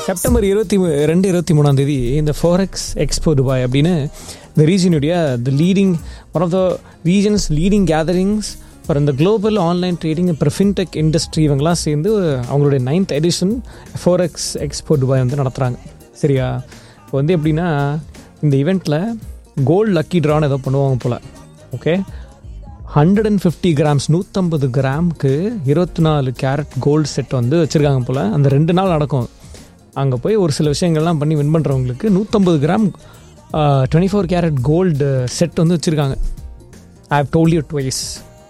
September இருபத்தி ரெண்டு இருபத்தி மூணாம் தேதி இந்த ஃபோரெக்ஸ் எக்ஸ்போ துபாய் அப்படின்னு இந்த ரீஜனுடைய the leading one of the region's leading gatherings for இந்த குளோபல் ஆன்லைன் ட்ரேடிங் அப்புறம் ஃபின்டெக் இண்டஸ்ட்ரி இவங்கெல்லாம் சேர்ந்து அவங்களுடைய ninth edition forex expo Dubai வந்து நடத்துகிறாங்க சரியா இப்போ வந்து எப்படின்னா இந்த ஈவெண்ட்டில் கோல்டு லக்கி ட்ரான்னு ஏதோ பண்ணுவாங்க போல் okay hundred and fifty grams நூற்றம்பது கிராமுக்கு இருபத்தி நாலு கேரட் கோல்டு செட் வந்து வச்சுருக்காங்க போல் அந்த ரெண்டு நாள் நடக்கும் அங்கே போய் ஒரு சில விஷயங்கள்லாம் பண்ணி வின் பண்ணுறவங்களுக்கு நூற்றம்பது gram twenty four carat gold set வந்து வச்சுருக்காங்க I have told you twice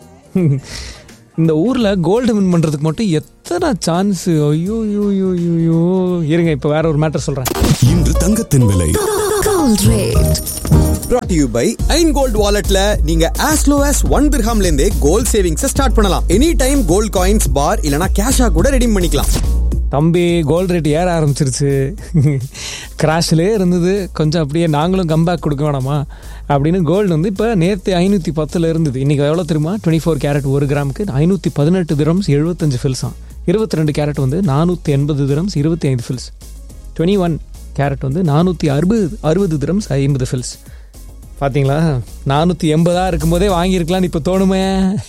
இந்த ஊரில் கோல்டு வின் பண்ணுறதுக்கு மட்டும் எத்தனை சான்ஸ் ஐயோ ஐயோ ஐயோ ஐயோ, ஐயோ இருங்க இப்போ வேற ஒரு மேட்டர் சொல்கிறேன் இன்று தங்கத்தின் விலை Gold rate. brought to you by ஐன் கோல்ட் வாலெட்ல நீங்க as low as ஒன் திர்ஹாம்ல இருந்தே கோல்ட் சேவிங்ஸ் ஸ்டார்ட் பண்ணலாம் any time gold coins bar இல்லனா கேஷா கூட ரெடீம் பண்ணிக்கலாம் தம்பி கோல்டு ரேட் ஏற ஆரம்பிச்சிருச்சு கிராஷ்லேயே இருந்தது கொஞ்சம் அப்படியே நாங்களும் கம்பேக் கொடுக்க வேணாமா அப்படின்னு கோல்டு வந்து இப்போ நேற்று ஐநூற்றி பத்தில் இருந்தது இன்றைக்கி எவ்வளோ தெரியுமா டுவெண்ட்டி ஃபோர் கேரட் ஒரு கிராமுக்கு ஐநூற்றி பதினெட்டு திரம்ஸ் எழுபத்தஞ்சு ஃபில்ஸாம் இருபத்தி ரெண்டு கேரட் வந்து நானூற்றி எண்பது திரம்ஸ் இருபத்தி ஐந்து ஃபில்ஸ் டுவெண்ட்டி ஒன் கேரட் வந்து நானூற்றி அறுபது அறுபது திரம்ஸ் ஐம்பது ஃபில்ஸ் பார்த்தீங்களா நானூற்றி எண்பதாக இருக்கும்போதே வாங்கியிருக்கலாம்னு இப்போ தோணுமே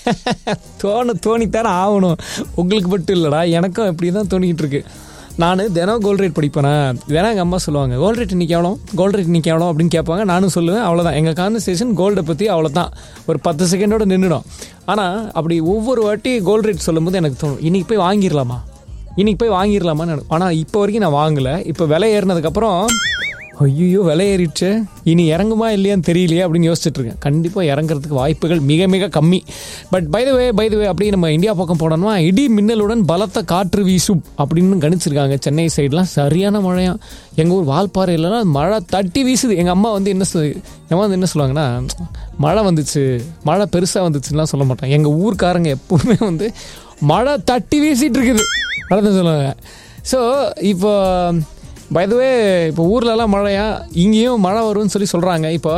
தோணு தோணித்தானே ஆகணும் உங்களுக்கு மட்டும் இல்லைடா எனக்கும் இப்படி தான் தோணிக்கிட்டு இருக்கு நான் தினம் கோல்ட் ரேட் படிப்பேனா தினம் எங்கள் அம்மா சொல்லுவாங்க கோல்ட் ரேட் இன்னைக்கு எவ்வளோ கோல்ட் ரேட் இன்னைக்கு எவ்வளோ அப்படின்னு கேட்பாங்க நானும் சொல்லுவேன் அவ்வளோதான் எங்கள் கான்வர்சேஷன் கோல்டை பற்றி அவ்வளோதான் ஒரு பத்து செகண்டோட நின்றுடும் ஆனால் அப்படி ஒவ்வொரு வாட்டி கோல்ட் ரேட் சொல்லும்போது எனக்கு தோணும் இன்னைக்கு போய் வாங்கிடலாமா இன்னைக்கு போய் வாங்கிடலாமான்னு ஆனால் இப்போ வரைக்கும் நான் வாங்கலை இப்போ விலை ஏறினதுக்கப்புறம் ஐயோ விலை ஏறிடுச்சு இனி இறங்குமா இல்லையான்னு தெரியலையே அப்படின்னு யோசிச்சுட்டு இருக்கேன் கண்டிப்பாக இறங்குறதுக்கு வாய்ப்புகள் மிக மிக கம்மி பட் பைதவே பைதவே அப்படியே நம்ம இந்தியா பக்கம் போனோம்னா இடி மின்னலுடன் பலத்த காற்று வீசும் அப்படின்னு கணிச்சிருக்காங்க சென்னை சைட்லாம் சரியான மழையா எங்கள் ஊர் வால்பாறையிலலாம் மழை தட்டி வீசுது எங்கள் அம்மா வந்து என்ன சொல் என் அம்மா வந்து என்ன சொல்லுவாங்கன்னா மழை வந்துச்சு மழை பெருசாக வந்துச்சுன்னுலாம் சொல்ல மாட்டாங்க எங்கள் ஊர்க்காரங்க எப்பவுமே வந்து மழை தட்டி வீசிட்டு இருக்குது அதான் சொல்லுவாங்க ஸோ இப்போ பைதவே இப்போ ஊர்லலாம் மழையா இங்கேயும் மழை வரும்னு சொல்லி சொல்கிறாங்க இப்போ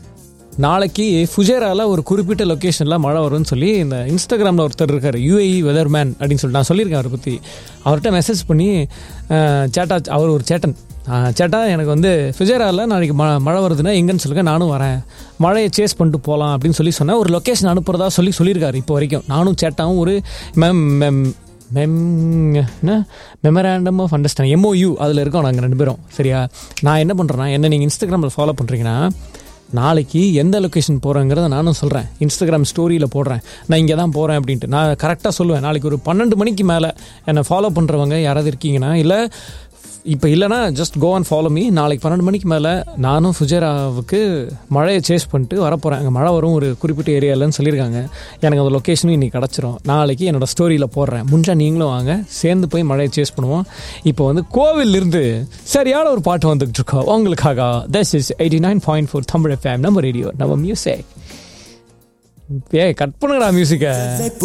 நாளைக்கு ஃபுஜேராவில் ஒரு குறிப்பிட்ட லொக்கேஷனில் மழை வரும்னு சொல்லி இந்த இன்ஸ்டாகிராமில் ஒருத்தர் இருக்கார் யூஏஇ வெதர் மேன் அப்படின்னு சொல்லிட்டு நான் சொல்லியிருக்கேன் அவரை பற்றி அவர்கிட்ட மெசேஜ் பண்ணி அஹ், சேட்டா அவர் ஒரு சேட்டன் அஹ், சேட்டா எனக்கு வந்து ஃபுஜேராவில் நாளைக்கு ம மழை வருதுன்னா எங்கன்னு சொல்லுங்க நானும் வரேன் மழையை சேஸ் பண்ணிட்டு போகலாம் அப்படின்னு சொல்லி சொன்னேன் ஒரு லொக்கேஷன் அனுப்புறதா சொல்லி சொல்லியிருக்காரு இப்போ வரைக்கும் நானும் சேட்டாவும் ஒரு மேம் மேம் மெம் என்ன மெமராண்டம் ஆஃப் அண்டர்ஸ்டாண்ட் எம்ஓயூ அதில் இருக்கோம் நாங்கள் ரெண்டு பேரும் சரியா நான் என்ன பண்ணுறேன்னா என்ன நீங்கள் இன்ஸ்டாகிராமில் ஃபாலோ பண்ணுறீங்கன்னா நாளைக்கு எந்த லொக்கேஷன் போகிறேங்கிறத நானும் சொல்கிறேன் இன்ஸ்டாகிராம் ஸ்டோரியில் போடுறேன் நான் இங்கே தான் போகிறேன் அப்படின்ட்டு நான் கரெக்டாக சொல்லுவேன் நாளைக்கு ஒரு பன்னெண்டு மணிக்கு மேலே என்னை ஃபாலோ பண்ணுறவங்க யாராவது இருக்கீங்கன்னா இல்லை இப்போ இல்லைனா just go and follow me நாளைக்கு பன்னெண்டு மணிக்கு மேலே நானும் ஃபுஜேராவுக்கு மழையை சேஸ் பண்ணிட்டு வரப்போகிறேன் அங்கே மழை வரும் ஒரு குறிப்பிட்ட ஏரியாலன்னு சொல்லியிருக்காங்க எனக்கு அந்த லொக்கேஷனும் இன்றைக்கி கிடச்சிரும் நாளைக்கு என்னோட ஸ்டோரியில் போடுறேன் முடிஞ்சா நீங்களும் வாங்க சேர்ந்து போய் மழையை சேஸ் பண்ணுவோம் இப்போ வந்து கோவிலிருந்து சரியான ஒரு பாட்டு வந்துகிட்டு இருக்கோம் உங்களுக்காக this is eighty nine point four Tamil FM நம்ம ரேடியோ நம்ம மியூசிக் ஏ கட் பண்ணுங்கடா மியூசிக்கை